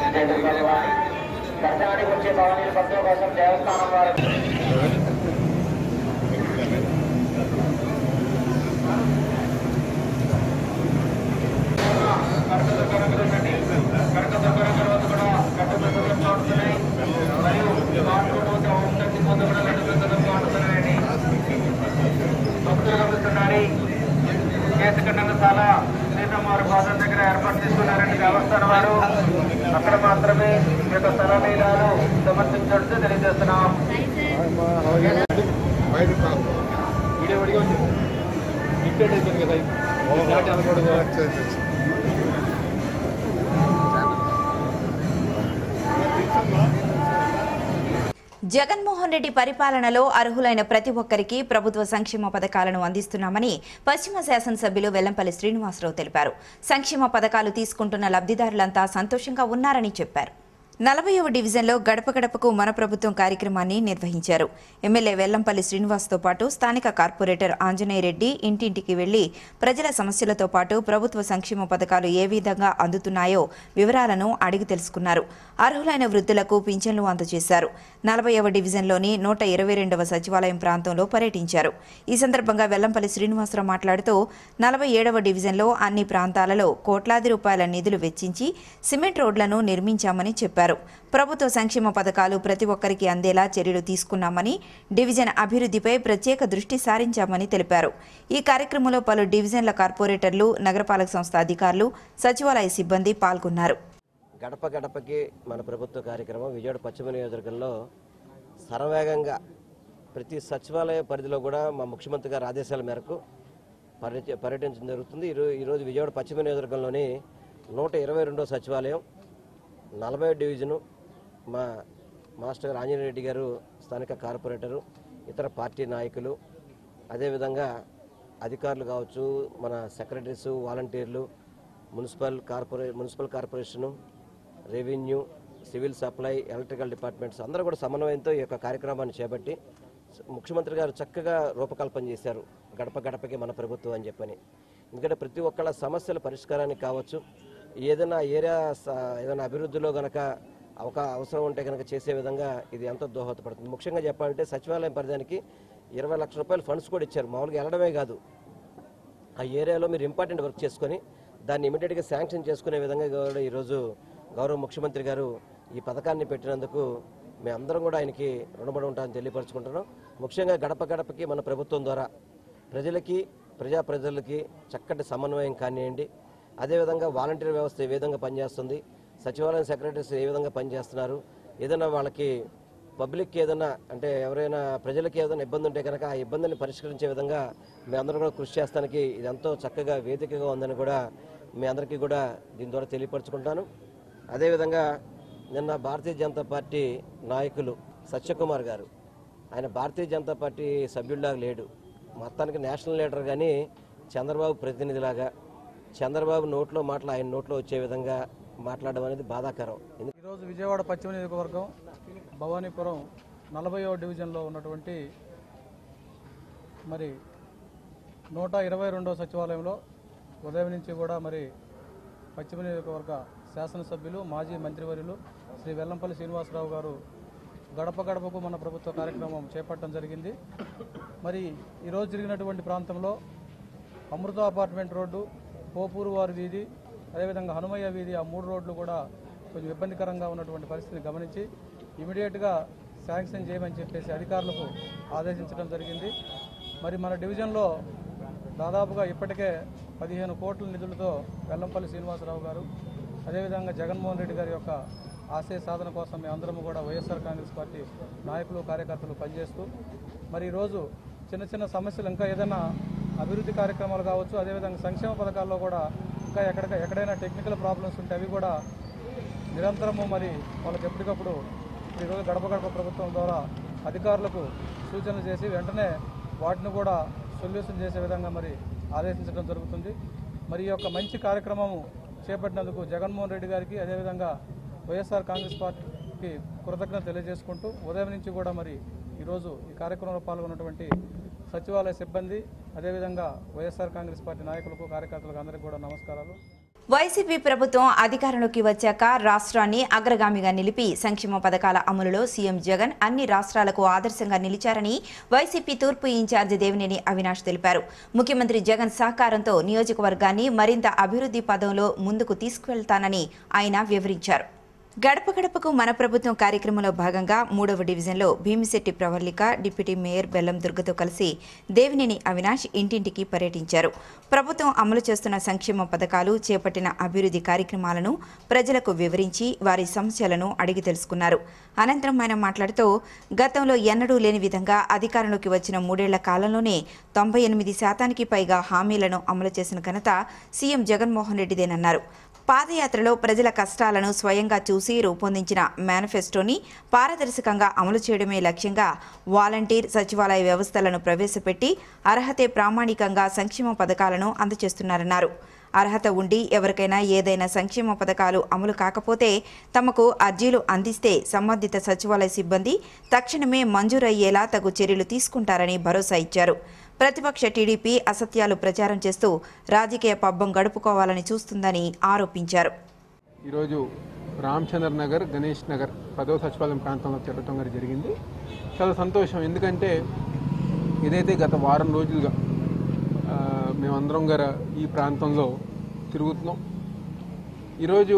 దర్శనానికి వచ్చే భవనీయుల భక్తుల కోసం దేవస్థానం వారు భక్తులు గమనిస్తున్నారని కేసుకండల సీతమ్మవారి పాదం దగ్గర ఏర్పాటు చేస్తున్నారండి దేవస్థానం వారు అక్కడ మాత్రమే ఈ యొక్క స్థలనీలాలు సమర్పించడం తెలియజేస్తున్నాం జగన్మోహన్ రెడ్డి పరిపాలనలో అర్హులైన ప్రతి ఒక్కరికి ప్రభుత్వ సంక్షేమ పథకాలను అందిస్తున్నామని పశ్చిమ శాసనసభ్యులు వెల్లంపల్లి శ్రీనివాసరావు తెలిపారు సంక్షేమ పథకాలు తీసుకుంటున్న లబ్ధిదారులంతా సంతోషంగా ఉన్నారని చెప్పారు నలభైవ డివిజన్లో గడప గడపకు మన ప్రభుత్వం కార్యక్రమాన్ని నిర్వహించారు ఎమ్మెల్యే వెల్లంపల్లి శ్రీనివాస్తో పాటు స్థానిక కార్పొరేటర్ ఆంజనేయ రెడ్డి ఇంటింటికి వెళ్లి ప్రజల సమస్యలతో పాటు ప్రభుత్వ సంక్షేమ పథకాలు ఏ విధంగా అందుతున్నాయో వివరాలను అడిగి తెలుసుకున్నారు అర్హులైన వృద్ధులకు పింఛన్లు అందజేశారు నలభైవ డివిజన్లోని నూట ఇరవై రెండవ సచివాలయం ప్రాంతంలో పర్యటించారు ఈ సందర్భంగా వెల్లంపల్లి శ్రీనివాసరావు మాట్లాడుతూ నలభై ఏడవ డివిజన్లో అన్ని ప్రాంతాలలో కోట్లాది రూపాయల నిధులు వెచ్చించి సిమెంట్ రోడ్లను నిర్మించామని చెప్పారు ప్రభుత్వ సంక్షేమ పథకాలు ప్రతి ఒక్కరికి అందేలా చర్యలు తీసుకున్నామని డివిజన్ అభివృద్ధిపై ప్రత్యేక దృష్టి సారించామని తెలిపారు ఈ కార్యక్రమంలో పలు డివిజన్ల కార్పొరేటర్లు నగరపాలక సంస్థ అధికారులు సచివాలయ సిబ్బంది పాల్గొన్నారు గడప గడపకి మన ప్రభుత్వ కార్యక్రమం విజయవాడ పశ్చిమ నియోజకవర్గంలో శరవేగంగా ప్రతి సచివాలయ పరిధిలో కూడా మా ముఖ్యమంత్రి గారి ఆదేశాల మేరకు పర్యట పర్యటించడం జరుగుతుంది ఈరోజు ఈరోజు విజయవాడ పశ్చిమ నియోజకవర్గంలోని నూట ఇరవై రెండో సచివాలయం నలభై డివిజను మా మాస్టర్ ఆంజనేయ రెడ్డి గారు స్థానిక కార్పొరేటరు ఇతర పార్టీ నాయకులు అదేవిధంగా అధికారులు కావచ్చు మన సెక్రటరీస్ వాలంటీర్లు మున్సిపల్ కార్పొరే municipal corporation revenue civil supply electrical departments అందరూ కూడా సమన్వయంతో ఈ యొక్క కార్యక్రమాన్ని చేపట్టి ముఖ్యమంత్రి గారు చక్కగా రూపకల్పన చేశారు గడప గడపకి మన ప్రభుత్వం అని చెప్పని ఎందుకంటే ప్రతి ఒక్కళ్ళ సమస్యల పరిష్కారానికి కావచ్చు ఏదైనా ఏరియా స- ఏదైనా అభివృద్ధిలో గనక ఒక అవసరం ఉంటే కనుక చేసే విధంగా ఇది ఎంతో దోహదపడుతుంది ముఖ్యంగా చెప్పాలంటే సచివాలయం పరిధానికి ఇరవై లక్షల రూపాయలు ఫండ్స్ కూడా ఇచ్చారు మామూలుగా వెళ్ళడమే కాదు ఆ ఏరియాలో మీరు ఇంపార్టెంట్ వర్క్ చేసుకొని దాన్ని ఇమీడియట్గా శాంక్షన్ చేసుకునే విధంగా కూడా ఈరోజు గౌరవ ముఖ్యమంత్రి గారు ఈ పథకాన్ని పెట్టినందుకు మేమందరం కూడా ఆయనకి రుణపడి ఉంటామని తెలియపరచుకుంటున్నాం ముఖ్యంగా గడప గడపకి మన ప్రభుత్వం ద్వారా ప్రజలకి ప్రజా ప్రజలకి చక్కటి సమన్వయం కానివ్వండి అదేవిధంగా వాలంటీర్ వ్యవస్థ ఏ విధంగా పనిచేస్తుంది సచివాలయం సెక్రటరీస్ ఏ విధంగా పనిచేస్తున్నారు ఏదైనా వాళ్ళకి పబ్లిక్ ఏదైనా అంటే ఎవరైనా ప్రజలకి ఏదైనా ఇబ్బంది ఉంటే కనుక ఆ ఇబ్బందిని పరిష్కరించే విధంగా మీ అందరూ కూడా కృషి చేస్తానికి ఇది ఎంతో చక్కగా వేదికగా ఉందని కూడా మీ అందరికీ కూడా దీని ద్వారా తెలియపరచుకుంటాను అదేవిధంగా నిన్న భారతీయ జనతా పార్టీ నాయకులు సత్యకుమార్ గారు ఆయన భారతీయ జనతా పార్టీ సభ్యుడిలాగా లేడు మొత్తానికి నేషనల్ లీడర్ కానీ చంద్రబాబు ప్రతినిధిలాగా చంద్రబాబు నోట్లో మాటలు ఆయన నోట్లో వచ్చే విధంగా మాట్లాడడం అనేది బాధాకరం ఎందుకంటే ఈరోజు విజయవాడ పశ్చిమ నియోజకవర్గం భవానీపురం నలభైవ డివిజన్లో ఉన్నటువంటి మరి నూట ఇరవై రెండవ సచివాలయంలో ఉదయం నుంచి కూడా మరి పశ్చిమ నియోజకవర్గ శాసనసభ్యులు మాజీ మంత్రివర్యులు శ్రీ వెల్లంపల్లి శ్రీనివాసరావు గారు గడప గడపకు మన ప్రభుత్వ కార్యక్రమం చేపట్టడం జరిగింది మరి ఈరోజు జరిగినటువంటి ప్రాంతంలో అమృత అపార్ట్మెంట్ రోడ్డు పోపూరు వారి వీధి అదేవిధంగా హనుమయ్య వీధి ఆ మూడు రోడ్లు కూడా కొంచెం ఇబ్బందికరంగా ఉన్నటువంటి పరిస్థితిని గమనించి ఇమీడియట్గా శాంక్షన్ చేయమని చెప్పేసి అధికారులకు ఆదేశించడం జరిగింది మరి మన డివిజన్లో దాదాపుగా ఇప్పటికే పదిహేను కోట్ల నిధులతో వెల్లంపల్లి శ్రీనివాసరావు గారు అదేవిధంగా జగన్మోహన్ రెడ్డి గారి యొక్క ఆశయ సాధన కోసం మేమందరము కూడా వైఎస్ఆర్ కాంగ్రెస్ పార్టీ నాయకులు కార్యకర్తలు పనిచేస్తూ మరి ఈరోజు చిన్న చిన్న సమస్యలు ఇంకా ఏదైనా అభివృద్ధి కార్యక్రమాలు కావచ్చు అదేవిధంగా సంక్షేమ పథకాల్లో కూడా ఇంకా ఎక్కడ ఎక్కడైనా టెక్నికల్ ప్రాబ్లమ్స్ ఉంటే అవి కూడా నిరంతరము మరి వాళ్ళకి ఎప్పటికప్పుడు ఇప్పుడు ఈరోజు గడప గడప ప్రభుత్వం ద్వారా అధికారులకు సూచనలు చేసి వెంటనే వాటిని కూడా సొల్యూషన్ చేసే విధంగా మరి ఆదేశించడం జరుగుతుంది మరి ఈ యొక్క మంచి కార్యక్రమము చేపట్టినందుకు జగన్మోహన్ రెడ్డి గారికి అదేవిధంగా వైఎస్ఆర్ కాంగ్రెస్ పార్టీకి కృతజ్ఞత తెలియజేసుకుంటూ ఉదయం నుంచి కూడా మరి ఈరోజు ఈ కార్యక్రమంలో పాల్గొన్నటువంటి సచివాలయ సిబ్బంది అదేవిధంగా వైఎస్ఆర్ కాంగ్రెస్ పార్టీ నాయకులకు కార్యకర్తలకు అందరికీ కూడా నమస్కారాలు వైసీపీ ప్రభుత్వం అధికారంలోకి వచ్చాక రాష్ట్రాన్ని అగ్రగామిగా నిలిపి సంక్షేమ పథకాల అమలులో సీఎం జగన్ అన్ని రాష్ట్రాలకు ఆదర్శంగా నిలిచారని వైసీపీ తూర్పు ఇన్ఛార్జి దేవినేని అవినాష్ తెలిపారు ముఖ్యమంత్రి జగన్ సహకారంతో నియోజకవర్గాన్ని మరింత అభివృద్ధి పదంలో ముందుకు తీసుకువెళ్తానని ఆయన వివరించారు గడప గడపకు మన ప్రభుత్వం కార్యక్రమంలో భాగంగా మూడవ డివిజన్లో భీమిశెట్టి ప్రవర్లిక డిప్యూటీ మేయర్ బెల్లం దుర్గతో కలిసి దేవినేని అవినాష్ ఇంటింటికి పర్యటించారు ప్రభుత్వం అమలు చేస్తున్న సంక్షేమ పథకాలు చేపట్టిన అభివృద్ధి కార్యక్రమాలను ప్రజలకు వివరించి వారి సమస్యలను అడిగి తెలుసుకున్నారు అనంతరం ఆయన మాట్లాడుతూ గతంలో ఎన్నడూ లేని విధంగా అధికారంలోకి వచ్చిన మూడేళ్ల కాలంలోనే తొంభై ఎనిమిది శాతానికి పైగా హామీలను అమలు చేసిన ఘనత సీఎం జగన్మోహన్ రెడ్డిదేనన్నారు పాదయాత్రలో ప్రజల కష్టాలను స్వయంగా చూసి రూపొందించిన మేనిఫెస్టోని పారదర్శకంగా అమలు చేయడమే లక్ష్యంగా వాలంటీర్ సచివాలయ వ్యవస్థలను ప్రవేశపెట్టి అర్హతే ప్రామాణికంగా సంక్షేమ పథకాలను అందజేస్తున్నారన్నారు అర్హత ఉండి ఎవరికైనా ఏదైనా సంక్షేమ పథకాలు అమలు కాకపోతే తమకు అర్జీలు అందిస్తే సంబంధిత సచివాలయ సిబ్బంది తక్షణమే మంజూరయ్యేలా తగు చర్యలు తీసుకుంటారని భరోసా ఇచ్చారు ప్రతిపక్ష టీడీపీ అసత్యాలు ప్రచారం చేస్తూ రాజకీయ పబ్బం గడుపుకోవాలని చూస్తుందని ఆరోపించారు ఈరోజు రామచంద్ర నగర్ గణేష్ నగర్ పదవ సచివాలయం ప్రాంతంలో తిరగటం గారి జరిగింది చాలా సంతోషం ఎందుకంటే ఏదైతే గత వారం రోజులుగా ఆ, మేమందరం గారు ఈ ప్రాంతంలో తిరుగుతున్నాం ఈరోజు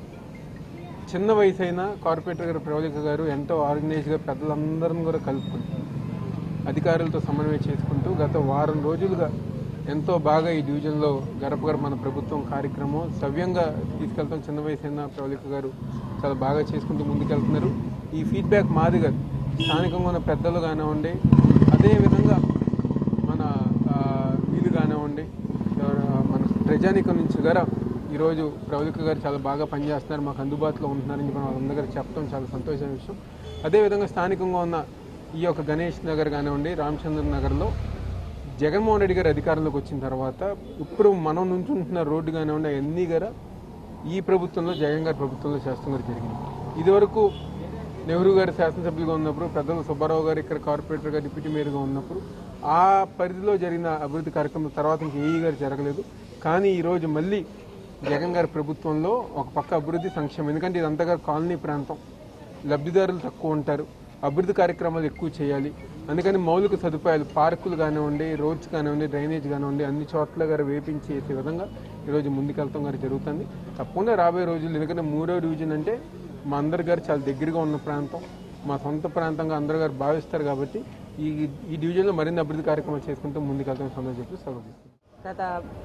చిన్న వయసు అయిన కార్పొరేటర్ గారు ప్రవళిక గారు ఎంతో ఆర్గనైజ్గా పెద్దలందరిని కూడా కలుపుకుని అధికారులతో సమన్వయం చేసుకుంటూ గత వారం రోజులుగా ఎంతో బాగా ఈ డివిజన్లో గడప గడప మన ప్రభుత్వం కార్యక్రమం సవ్యంగా తీసుకెళ్తాం చిన్న వయసు అయిన ప్రవళిక గారు చాలా బాగా చేసుకుంటూ ముందుకెళ్తున్నారు ఈ ఫీడ్బ్యాక్ మాది కాదు స్థానికంగా ఉన్న పెద్దలు కానివ్వండి అదేవిధంగా మన ఆ, వీళ్ళు కానివ్వండి ఎవరు, మన ప్రజానికం నుంచి గారా ఈరోజు ప్రవళిక గారు చాలా బాగా పనిచేస్తున్నారు మాకు అందుబాటులో ఉంటున్నారని చెప్పి వాళ్ళందరి దగ్గర చెప్పడం చాలా సంతోషమైన విషయం అదేవిధంగా స్థానికంగా ఉన్న ఈ యొక్క గణేష్ నగర్ కానివ్వండి రామచంద్ర నగర్లో జగన్మోహన్ రెడ్డి గారు అధికారంలోకి వచ్చిన తర్వాత ఇప్పుడు మనం నుంచుంటున్న రోడ్డు కానివ్వండి అవన్నీ గారా ఈ ప్రభుత్వంలో జగన్ గారి ప్రభుత్వంలో చేస్తాం గారు జరిగింది ఇదివరకు నెహ్రూ గారు శాసనసభ్యులుగా ఉన్నప్పుడు పెద్దలు సుబ్బారావు గారు ఇక్కడ కార్పొరేటర్గా డిప్యూటీ మేయర్గా ఉన్నప్పుడు ఆ పరిధిలో జరిగిన అభివృద్ధి కార్యక్రమం తర్వాత ఇంక ఏఈ గారు జరగలేదు కానీ ఈరోజు మళ్ళీ జగన్ గారి ప్రభుత్వంలో ఒక పక్క అభివృద్ధి సంక్షేమం ఎందుకంటే ఇదంతగా కాలనీ ప్రాంతం లబ్ధిదారులు తక్కువ ఉంటారు అభివృద్ధి కార్యక్రమాలు ఎక్కువ చేయాలి అందుకని మౌలిక సదుపాయాలు పార్కులు కానివ్వండి రోడ్స్ కానివ్వండి డ్రైనేజ్ కానివ్వండి అన్ని చోట్ల గారు వేపించి చేసే విధంగా ఈరోజు ముందుకెళ్తాం గారు జరుగుతుంది తప్పకుండా రాబోయే రోజులు ఎందుకంటే మూడో డివిజన్ అంటే మా అందరి గారు చాలా దగ్గరగా ఉన్న ప్రాంతం మా సొంత ప్రాంతంగా అందరు గారు భావిస్తారు కాబట్టి ఈ ఈ డివిజన్లో మరిన్ని అభివృద్ధి కార్యక్రమాలు చేసుకుంటూ ముందుకెళ్తాం సందర్భం చెప్పి సెలవు తీసుకుంటాం. గత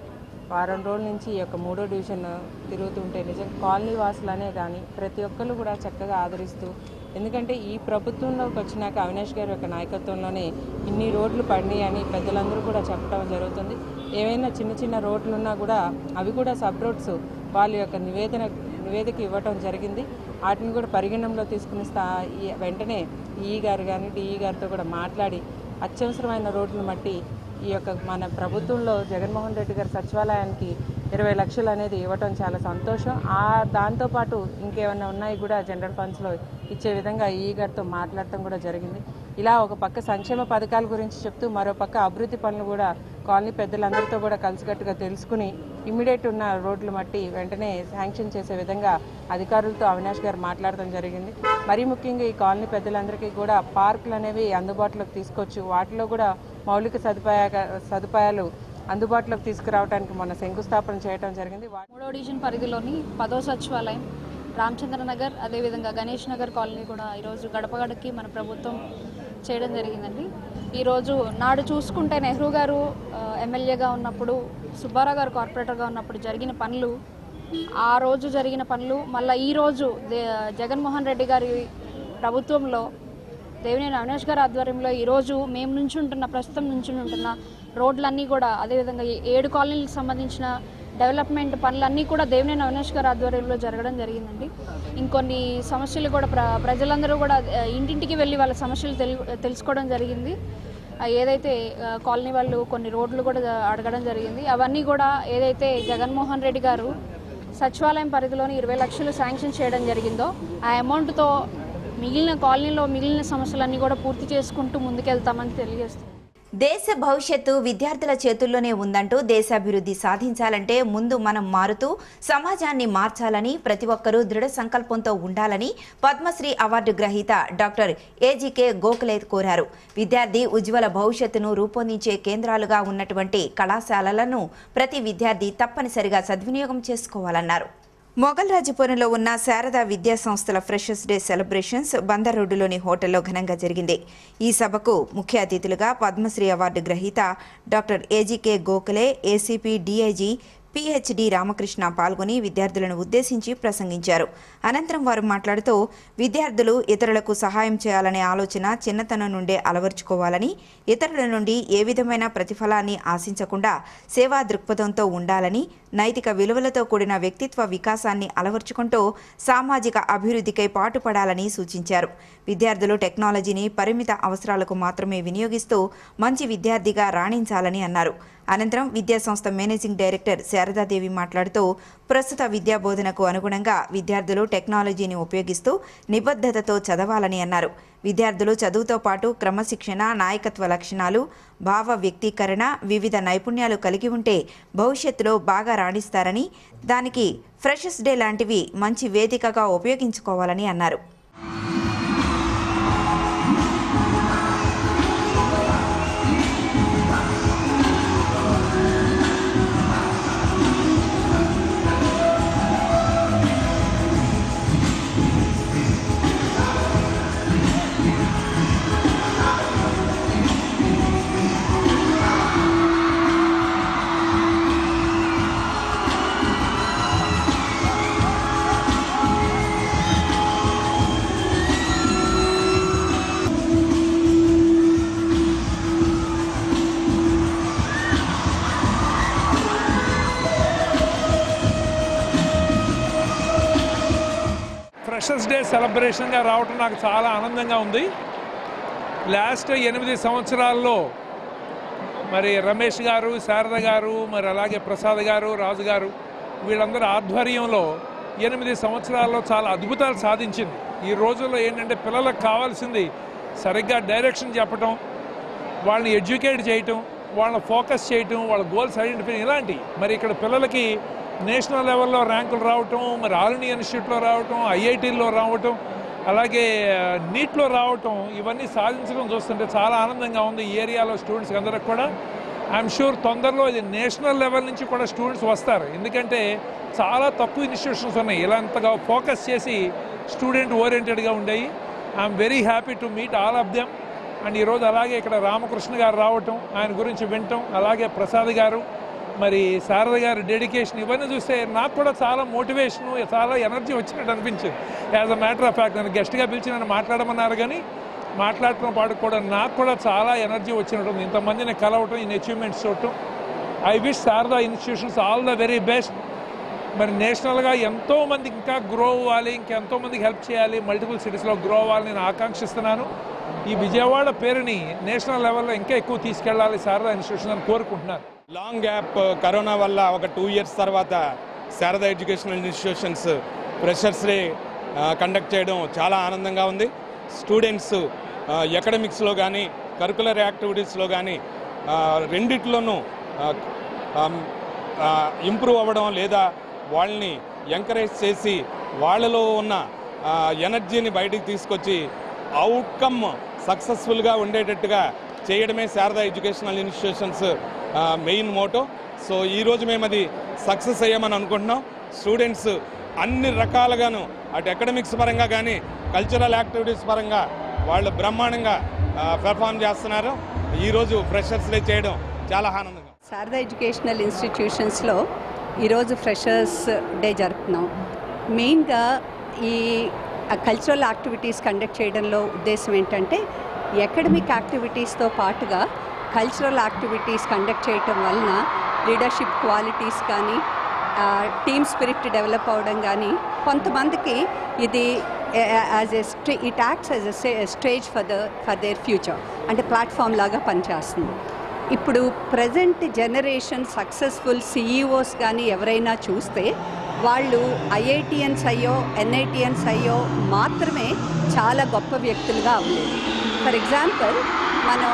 వారం రోజుల నుంచి ఈ యొక్క మూడో డివిజన్ తిరుగుతుంటే నిజం కాలనీ వాసులనే కానీ ప్రతి ఒక్కరు కూడా చక్కగా ఆదరిస్తూ ఎందుకంటే ఈ ప్రభుత్వంలోకి వచ్చినాక అవినాష్ గారి యొక్క నాయకత్వంలోనే ఇన్ని రోడ్లు పడినాయి అని పెద్దలందరూ కూడా చెప్పడం జరుగుతుంది ఏవైనా చిన్న చిన్న రోడ్లు ఉన్నా కూడా అవి కూడా సబ్ రోడ్స్ వాళ్ళ యొక్క నివేదన నివేదిక ఇవ్వటం జరిగింది వాటిని కూడా పరిగణనలో తీసుకుని స్థా ఈ- వెంటనే ఈ గారు కానీ డిఈ గారితో కూడా మాట్లాడి అత్యవసరమైన రోడ్లను మట్టి ఈ యొక్క మన ప్రభుత్వంలో జగన్మోహన్ రెడ్డి గారి సచివాలయానికి ఇరవై లక్షలు అనేది ఇవ్వటం చాలా సంతోషం ఆ దాంతోపాటు ఇంకేమైనా ఉన్నాయి కూడా జనరల్ ఫండ్స్లో ఇచ్చే విధంగా ఈ గారితో మాట్లాడటం కూడా జరిగింది ఇలా ఒక పక్క సంక్షేమ పథకాల గురించి చెప్తూ మరో పక్క అభివృద్ధి పనులు కూడా కాలనీ పెద్దలందరితో కూడా కలిసికట్టుగా తెలుసుకుని ఇమ్మీడియట్ ఉన్న రోడ్లు మట్టి వెంటనే శాంక్షన్ చేసే విధంగా అధికారులతో అవినాష్ గారు మాట్లాడటం జరిగింది మరీ ముఖ్యంగా ఈ కాలనీ పెద్దలందరికీ కూడా పార్కులు అనేవి అందుబాటులోకి తీసుకొచ్చు వాటిలో కూడా మౌలిక సదుపాయ సదుపాయాలు అందుబాటులోకి తీసుకురావడానికి మొన్న శంకుస్థాపన చేయడం జరిగింది వా- మూడో డివిజన్ పరిధిలోని పదో సచివాలయం రామచంద్ర నగర్ అదేవిధంగా గణేష్ నగర్ కాలనీ కూడా ఈరోజు గడప గడపకి మన ప్రభుత్వం చేయడం జరిగిందండి ఈరోజు నాడు చూసుకుంటే నెహ్రూ గారు ఆ, ఎమ్మెల్యేగా ఉన్నప్పుడు సుబ్బారావు గారు కార్పొరేటర్గా ఉన్నప్పుడు జరిగిన పనులు ఆ రోజు జరిగిన పనులు మళ్ళీ ఈరోజు దే- జగన్మోహన్ రెడ్డి గారి ప్రభుత్వంలో దేవినేని అవినాష్ గారి ఆధ్వర్యంలో ఈరోజు మేము నుంచి ఉంటున్న ప్రస్తుతం నుంచి ఉంటున్న రోడ్లన్నీ కూడా అదేవిధంగా ఈ ఏడు కాలనీలకు సంబంధించిన డెవలప్మెంట్ పనులన్నీ కూడా దేవినేని అవినాష్ గారి ఆధ్వర్యంలో జరగడం జరిగిందండి ఇంకొన్ని సమస్యలు కూడా ప్ర ప్రజలందరూ కూడా ఆ, ఇంటింటికి వెళ్ళి వాళ్ళ సమస్యలు తెలు తెలుసుకోవడం జరిగింది ఆ, ఏదైతే ఆ, కాలనీ వాళ్ళు కొన్ని రోడ్లు కూడా అడగడం జరిగింది అవన్నీ కూడా ఏదైతే జగన్మోహన్ రెడ్డి గారు సచివాలయం పరిధిలోని ఇరవై లక్షలు శాంక్షన్ చేయడం జరిగిందో ఆ అమౌంట్తో మిగిలిన కాలనీలో మిగిలిన సమస్యలన్నీ కూడా పూర్తి చేసుకుంటూ ముందుకెళ్తామని తెలియజేస్తుంది దేశ భవిష్యత్తు విద్యార్థుల చేతుల్లోనే ఉందంటూ దేశాభివృద్ధి సాధించాలంటే ముందు మనం మారుతూ సమాజాన్ని మార్చాలని ప్రతి ఒక్కరూ దృఢ సంకల్పంతో ఉండాలని పద్మశ్రీ అవార్డు గ్రహీత డాక్టర్ ఏజీకే గోఖలే కోరారు విద్యార్థి ఉజ్వల భవిష్యత్తును రూపొందించే కేంద్రాలుగా ఉన్నటువంటి కళాశాలలను ప్రతి విద్యార్థి తప్పనిసరిగా సద్వినియోగం చేసుకోవాలన్నారు మొఘల్ రాజపురంలో ఉన్న శారదా విద్యా సంస్థల ఫ్రెషర్స్ డే సెలబ్రేషన్స్ బందర్ రోడ్డులోని హోటల్లో ఘనంగా జరిగింది ఈ సభకు ముఖ్య అతిథులుగా పద్మశ్రీ అవార్డు గ్రహీత doctor AGK Gokhale ACP DIG PhD Ramakrishna పాల్గొని విద్యార్థులను ఉద్దేశించి ప్రసంగించారు అనంతరం వారు మాట్లాడుతూ విద్యార్థులు ఇతరులకు సహాయం చేయాలనే ఆలోచన చిన్నతనం నుండే అలవర్చుకోవాలని ఇతరుల నుండి ఏ విధమైన ప్రతిఫలాన్ని ఆశించకుండా సేవా దృక్పథంతో ఉండాలని నైతిక విలువలతో కూడిన వ్యక్తిత్వ వికాసాన్ని అలవర్చుకుంటూ సామాజిక అభివృద్ధికై పాటుపడాలని సూచించారు విద్యార్థులు టెక్నాలజీని పరిమిత అవసరాలకు మాత్రమే వినియోగిస్తూ మంచి విద్యార్థిగా రాణించాలని అన్నారు అనంతరం విద్యాసంస్థ మేనేజింగ్ డైరెక్టర్ శారదాదేవి మాట్లాడుతూ ప్రస్తుత విద్యా బోధనకు అనుగుణంగా విద్యార్థులు టెక్నాలజీని ఉపయోగిస్తూ నిబద్ధతతో చదవాలని అన్నారు విద్యార్థులు చదువుతో పాటు క్రమశిక్షణ నాయకత్వ లక్షణాలు భావ వ్యక్తీకరణ వివిధ నైపుణ్యాలు కలిగి ఉంటే భవిష్యత్తులో బాగా రాణిస్తారని దానికి ఫ్రెషర్స్ డే లాంటివి మంచి వేదికగా ఉపయోగించుకోవాలని అన్నారు ఫ్రెషర్స్ డే సెలబ్రేషన్గా రావటం నాకు చాలా ఆనందంగా ఉంది లాస్ట్ ఎనిమిది సంవత్సరాల్లో మరి రమేష్ గారు శారద గారు మరి అలాగే ప్రసాద్ గారు రాజు గారు వీళ్ళందరి ఆధ్వర్యంలో ఎనిమిది సంవత్సరాల్లో చాలా అద్భుతాలు సాధించింది ఈ రోజుల్లో ఏంటంటే పిల్లలకు కావాల్సింది సరిగ్గా డైరెక్షన్ చెప్పటం వాళ్ళని ఎడ్యుకేట్ చేయటం వాళ్ళని ఫోకస్ చేయటం వాళ్ళ గోల్స్ ఐడెంటిఫై ఇలాంటి మరి ఇక్కడ పిల్లలకి నేషనల్ లెవెల్లో ర్యాంకులు రావటం మరి ఆల్ ఇండియా ఇన్స్టిట్యూట్లో రావటం ఐఐటీల్లో రావటం అలాగే నీట్లో రావటం ఇవన్నీ సాధించడం చూస్తుంటే చాలా ఆనందంగా ఉంది ఈ ఏరియాలో స్టూడెంట్స్కి అందరికి కూడా ఐఎమ్ షూర్ తొందరలో ఇది నేషనల్ లెవెల్ నుంచి కూడా స్టూడెంట్స్ వస్తారు ఎందుకంటే చాలా తక్కువ ఇన్స్టిట్యూషన్స్ ఉన్నాయి ఇలా అంతగా ఫోకస్ చేసి స్టూడెంట్ ఓరియంటెడ్గా ఉండేవి I'm very happy to meet all of them and ఈరోజు అలాగే ఇక్కడ రామకృష్ణ గారు రావటం ఆయన గురించి వినటం అలాగే ప్రసాద్ గారు మరి శారద గారి డెడికేషన్ ఇవన్నీ చూస్తే నాకు కూడా చాలా మోటివేషన్ చాలా ఎనర్జీ వచ్చినట్టు అనిపించింది as a matter of fact నన్ను గెస్ట్గా పిలిచి నన్ను మాట్లాడమన్నారు కానీ మాట్లాడటం పాటు కూడా నాకు కూడా చాలా ఎనర్జీ వచ్చినట్టు ఉంది ఇంతమందిని కలవటం ఇన్ని అచీవ్మెంట్స్ చూడటం I wish Sharada institutions all the very best మరి నేషనల్గా ఎంతో మందికి ఇంకా గ్రో అవ్వాలి ఇంకెంతో మందికి హెల్ప్ చేయాలి మల్టిపుల్ సిటీస్లో గ్రో అవ్వాలని నేను ఆకాంక్షిస్తున్నాను ఈ విజయవాడ పేరుని నేషనల్ లెవెల్లో ఇంకా ఎక్కువ తీసుకెళ్ళాలి శారదా ఇన్స్టిట్యూషన్ అని కోరుకుంటున్నాను లాంగ్ గ్యాప్ కరోనా వల్ల ఒక టూ ఇయర్స్ తర్వాత Sharada educational institutions freshers day conduct చేయడం చాలా ఆనందంగా ఉంది స్టూడెంట్స్ ఎకడమిక్స్లో కానీ కరికులర్ యాక్టివిటీస్లో కానీ రెండిట్లోనూ ఇంప్రూవ్ అవ్వడం లేదా వాళ్ళని ఎంకరేజ్ చేసి వాళ్ళలో ఉన్న ఎనర్జీని బయటికి తీసుకొచ్చి అవుట్కమ్ సక్సెస్ఫుల్గా ఉండేటట్టుగా చేయడమే Sharada educational institutions main motto so ఈరోజు మేము అది సక్సెస్ అయ్యామని అనుకుంటున్నాం స్టూడెంట్స్ అన్ని రకాలుగాను అటు అకాడమిక్స్ పరంగా కానీ కల్చరల్ యాక్టివిటీస్ పరంగా వాళ్ళు బ్రహ్మాండంగా పెర్ఫామ్ చేస్తున్నారు ఈరోజు ఫ్రెషర్స్ డే చేయడం చాలా ఆనందంగా శారదా ఎడ్యుకేషనల్ ఇన్స్టిట్యూషన్స్లో ఈరోజు ఫ్రెషర్స్ డే జరుపుతున్నాం మెయిన్గా ఈ కల్చరల్ యాక్టివిటీస్ కండక్ట్ చేయడంలో ఉద్దేశం ఏంటంటే అకాడమిక్ యాక్టివిటీస్తో పాటుగా కల్చరల్ యాక్టివిటీస్ కండక్ట్ చేయటం వలన లీడర్షిప్ క్వాలిటీస్ కానీ టీమ్ స్పిరిట్ డెవలప్ అవడం కానీ కొంతమందికి ఇది as a stay it acts as a stage for the for their future అంటే ప్లాట్ఫామ్ లాగా పనిచేస్తుంది ఇప్పుడు ప్రజెంట్ జనరేషన్ సక్సెస్ఫుల్ సిఈఓస్ కానీ ఎవరైనా చూస్తే వాళ్ళు ఐఐటిఎన్స్ అయ్యో ఎన్ఐటిఎన్స్ అయ్యో మాత్రమే చాలా గొప్ప వ్యక్తులుగా అవ్వలేదు ఫర్ ఎగ్జాంపుల్ మనం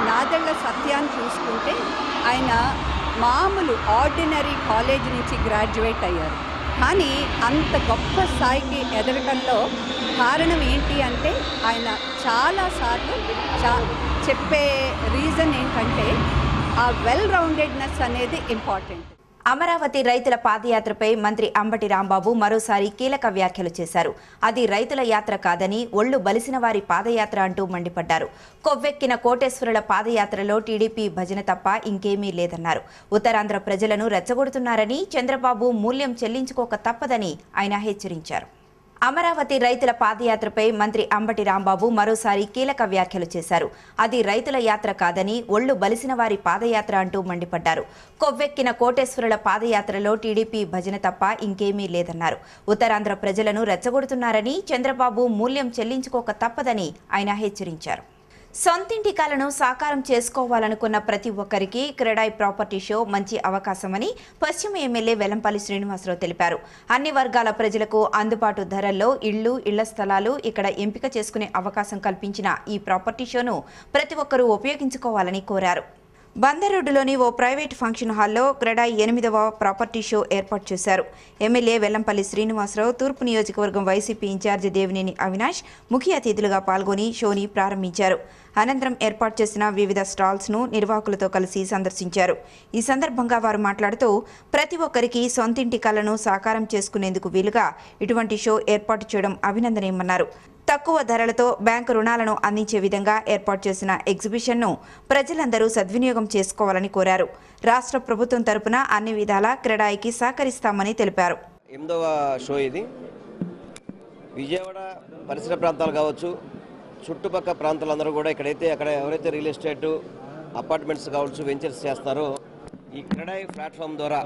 నాదెళ్ల సత్యాన్ని చూసుకుంటే ఆయన మామూలు ఆర్డినరీ కాలేజ్ నుంచి గ్రాడ్యుయేట్ అయ్యారు కానీ అంత గొప్ప స్థాయికి ఎదగటంలో కారణం ఏంటి అంటే ఆయన చాలాసార్లు చా చెప్పే రీజన్ ఏంటంటే ఆ వెల్ రౌండెడ్నెస్ అనేది ఇంపార్టెంట్ అమరావతి రైతుల పాదయాత్రపై మంత్రి అంబటి రాంబాబు మరోసారి కీలక వ్యాఖ్యలు చేశారు అది రైతుల యాత్ర కాదని ఒళ్ళు బలిసిన వారి పాదయాత్ర అంటూ మండిపడ్డారు కొవ్వెక్కిన కోటేశ్వరుల పాదయాత్రలో టీడీపీ భజన తప్ప ఇంకేమీ లేదన్నారు ఉత్తరాంధ్ర ప్రజలను రెచ్చగొడుతున్నారని చంద్రబాబు మూల్యం చెల్లించుకోక తప్పదని ఆయన హెచ్చరించారు అమరావతి రైతుల పాదయాత్రపై మంత్రి అంబటి రాంబాబు మరోసారి కీలక వ్యాఖ్యలు చేశారు అది రైతుల యాత్ర కాదని ఒళ్ళు బలిసిన వారి పాదయాత్ర అంటూ మండిపడ్డారు కొవ్వెక్కిన కోటేశ్వరుల పాదయాత్రలో టీడీపీ భజన తప్ప ఇంకేమీ లేదన్నారు ఉత్తరాంధ్ర ప్రజలను రెచ్చగొడుతున్నారని చంద్రబాబు మూల్యం చెల్లించుకోక తప్పదని ఆయన హెచ్చరించారు సొంతింటి కలను సాకారం చేసుకోవాలనుకున్న ప్రతి ఒక్కరికి క్రెడాయ్ ప్రాపర్టీ షో మంచి అవకాశమని పశ్చిమ ఎమ్మెల్యే వెల్లంపల్లి శ్రీనివాసరావు తెలిపారు అన్ని వర్గాల ప్రజలకు అందుబాటు ధరల్లో ఇళ్లు ఇళ్ల స్థలాలు ఇక్కడ ఎంపిక చేసుకునే అవకాశం కల్పించిన ఈ ప్రాపర్టీ షోను ప్రతి ఒక్కరూ ఉపయోగించుకోవాలని కోరారు బందరోడ్డులోని ఓ ప్రైవేట్ ఫంక్షన్ హాల్లో క్రెడాయ్ ఎనిమిదవ ప్రాపర్టీ షో ఏర్పాటు చేశారు ఎమ్మెల్యే వెల్లంపల్లి శ్రీనివాసరావు తూర్పు నియోజకవర్గం వైసీపీ ఇన్ఛార్జి దేవినేని అవినాష్ ముఖ్య అతిథులుగా పాల్గొని షోని ప్రారంభించారు అనంతరం ఏర్పాటు చేసిన వివిధ స్టాల్స్ను నిర్వాహకులతో కలిసి సందర్శించారు ఈ సందర్భంగా వారు మాట్లాడుతూ ప్రతి ఒక్కరికి సొంతింటి కలను సాకారం చేసుకునేందుకు వీలుగా ఇటువంటి షో ఏర్పాటు చేయడం అభినందనీయమన్నారు తక్కువ ధరలతో బ్యాంకు రుణాలను అందించే విధంగా ఏర్పాటు చేసిన ఎగ్జిబిషన్ను ప్రజలందరూ సద్వినియోగం చేసుకోవాలని కోరారు రాష్ట్ర ప్రభుత్వం తరపున అన్ని విధాలా క్రెడాయికి సహకరిస్తామని తెలిపారు ఎనిమిదవ షో ఇది విజయవాడ పరిసర ప్రాంతాలు కావచ్చు చుట్టుపక్కల ప్రాంతాలందరూ కూడా ఇక్కడైతే అక్కడ ఎవరైతే రియల్ ఎస్టేట్ అపార్ట్మెంట్స్ కావచ్చు వెంచర్స్ చేస్తున్నారో ఈ క్రెడాయి ప్లాట్ఫామ్ ద్వారా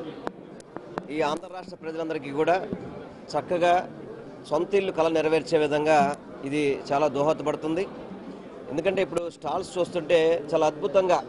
ఈ ఆంధ్ర రాష్ట్ర ప్రజలందరికీ కూడా చక్కగా సొంత ఇల్లు కళ నెరవేర్చే విధంగా ఇది చాలా దోహదపడుతుంది ఎందుకంటే ఇప్పుడు స్టాల్స్ చూస్తుంటే చాలా అద్భుతంగా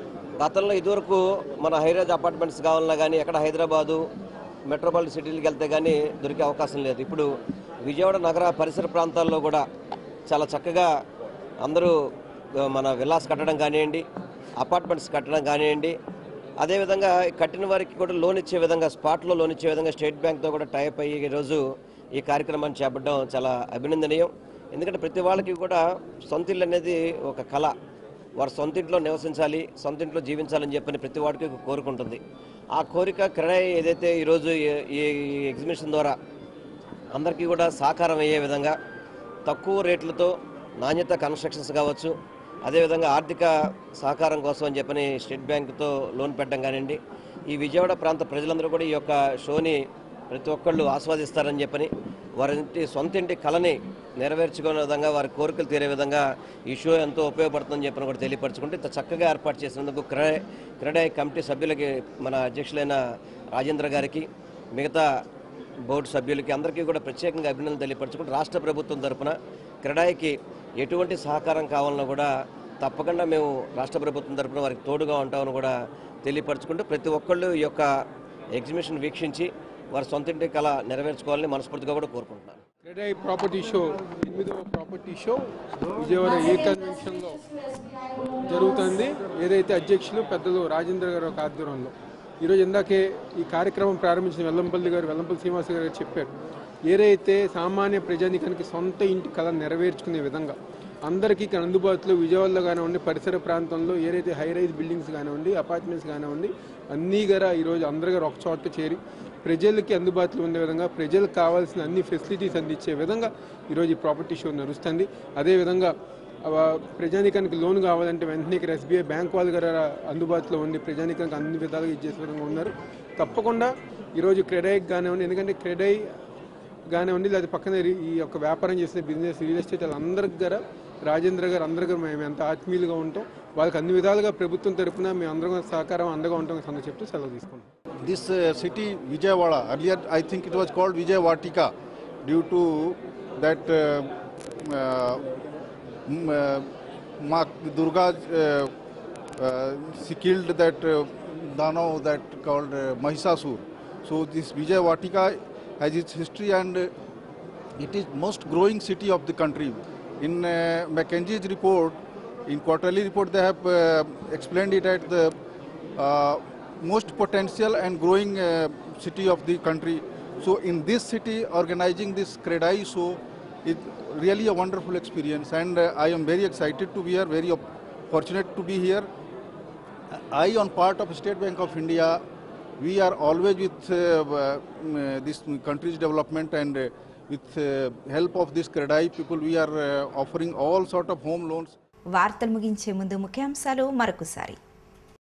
గతంలో ఇదివరకు మన హైరాజ్ అపార్ట్మెంట్స్ కావాలన్నా కానీ ఎక్కడ హైదరాబాదు మెట్రోపాలిటన్ సిటీలకు వెళ్తే కానీ దొరికే అవకాశం లేదు ఇప్పుడు విజయవాడ నగర పరిసర ప్రాంతాల్లో కూడా చాలా చక్కగా అందరూ ఆ, మన విల్లాస్ కట్టడం కానివ్వండి అపార్ట్మెంట్స్ కట్టడం కానివ్వండి అదేవిధంగా కట్టిన వారికి కూడా లోన్ ఇచ్చే విధంగా స్పాట్లో లోన్ ఇచ్చే విధంగా స్టేట్ బ్యాంక్తో కూడా టైప్ అయ్యి ఈరోజు ఈ కార్యక్రమాన్ని చేపట్టడం చాలా అభినందనీయం ఎందుకంటే ప్రతి వాళ్ళకి కూడా సొంత ఇల్లు అనేది ఒక కళ వారు సొంత ఇంట్లో నివసించాలి సొంత ఇంట్లో జీవించాలని చెప్పని ప్రతి వాడికి ఒక కోరిక ఉంటుంది ఆ కోరిక క్రయ ఏదైతే ఈరోజు ఈ- ఈ ఎగ్జిబిషన్ ద్వారా అందరికీ కూడా సాకారం అయ్యే విధంగా తక్కువ రేట్లతో నాణ్యత కన్స్ట్రక్షన్స్ కావచ్చు అదేవిధంగా ఆర్థిక సహకారం కోసం అని చెప్పని స్టేట్ బ్యాంకుతో లోన్ పెట్టడం కానివ్వండి ఈ విజయవాడ ప్రాంత ప్రజలందరూ కూడా ఈ యొక్క షోని ప్రతి ఒక్కళ్ళు ఆస్వాదిస్తారని చెప్పని వారి ఇంటి సొంత ఇంటి కళని నెరవేర్చుకునే విధంగా వారి కోరికలు తీరే విధంగా ఈ షో ఎంతో ఉపయోగపడుతుందని చెప్పని కూడా తెలియపరచుకుంటే ఇంత చక్కగా ఏర్పాటు చేసినందుకు క్రయ క్రీడా కమిటీ సభ్యులకి మన అధ్యక్షులైన రాజేంద్ర గారికి మిగతా బోర్డు సభ్యులకి అందరికీ కూడా ప్రత్యేకంగా అభినందనలు తెలియపరచుకుంటూ రాష్ట్ర ప్రభుత్వం తరపున క్రీడాయికి ఎటువంటి సహకారం కావాలన్నా కూడా తప్పకుండా మేము రాష్ట్ర ప్రభుత్వం తరపున వారికి తోడుగా ఉంటామని కూడా తెలియపరచుకుంటూ ప్రతి ఒక్కళ్ళు ఈ యొక్క ఎగ్జిబిషన్ వీక్షించి వారి సొంత ఇంటి కళ నెరవేర్చుకోవాలని మనస్ఫూర్తిగా కూడా కోరుకుంటున్నాను క్రెడాయి ప్రాపర్టీ షో ఎనిమిదవ ప్రాపర్టీ షో విజయవాడ ఏ కన్వెన్షన్లో జరుగుతుంది ఏదైతే అధ్యక్షులు పెద్దలు రాజేంద్ర గారు ఒక ఆధ్వర్యంలో ఈరోజు ఇందాకే ఈ కార్యక్రమం ప్రారంభించిన వెల్లంపల్లి గారు వెల్లంపల్లి శ్రీనివాస గారు చెప్పారు ఏదైతే సామాన్య ప్రజానికానికి సొంత ఇంటి కళ నెరవేర్చుకునే విధంగా అందరికీ ఇక్కడ అందుబాటులో విజయవాడలో కానివ్వండి పరిసర ప్రాంతంలో ఏదైతే హై రైజ్ బిల్డింగ్స్ కానివ్వండి అపార్ట్మెంట్స్ కానివ్వండి అన్నీ గారా ఈరోజు అందరు గారు ఒక చోట చేరి ప్రజలకి అందుబాటులో ఉండే విధంగా ప్రజలకు కావాల్సిన అన్ని ఫెసిలిటీస్ అందించే విధంగా ఈరోజు ఈ ప్రాపర్టీ షో నడుస్తుంది అదేవిధంగా ఆ, ప్రజానికానికి లోన్ కావాలంటే వెంటనే ఇక్కడ ఎస్బీఐ బ్యాంక్ వాళ్ళు గారు అందుబాటులో ఉండి ప్రజానికానికి అన్ని విధాలుగా ఇచ్చేసే విధంగా ఉన్నారు తప్పకుండా ఈరోజు క్రెడైకి కానివ్వండి ఎందుకంటే క్రెడై కానివ్వండి లేదా పక్కన రి- ఈ యొక్క వ్యాపారం చేసిన బిజినెస్ రియల్ ఎస్టేట్ వాళ్ళందరికి గారు రాజేంద్ర గారు అందరికీ మేము ఎంత ఆత్మీయులుగా ఉంటాం వాళ్ళకి అన్ని విధాలుగా ప్రభుత్వం తరపున మేము అందరం సహకారం అండగా ఉంటాం సంగతి చెప్తూ సెలవు తీసుకుంటాం This uh, city, Vijayawada, earlier I think it was called Vijayavatika due to that uh, uh, m- uh, Ma Durga, uh, uh, she killed that uh, Danav that called uh, Mahisasur. So this Vijayavatika has its history and uh, it is most growing city of the country. In uh, McKenzie's report, In quarterly report, they have uh, explained it at the uh, most potential and growing uh, city of the country. So in this city, organizing this Credai show is really a wonderful experience, and uh, I am very excited to be here, very op- fortunate to be here. I, on part of State Bank of India, we are always with uh, uh, mm, this country's development and uh, with uh, help of this Credai people, we are uh, offering all sort of home loans. వార్తలు ముగించే ముందు ముఖ్యాంశాలు మరొకసారి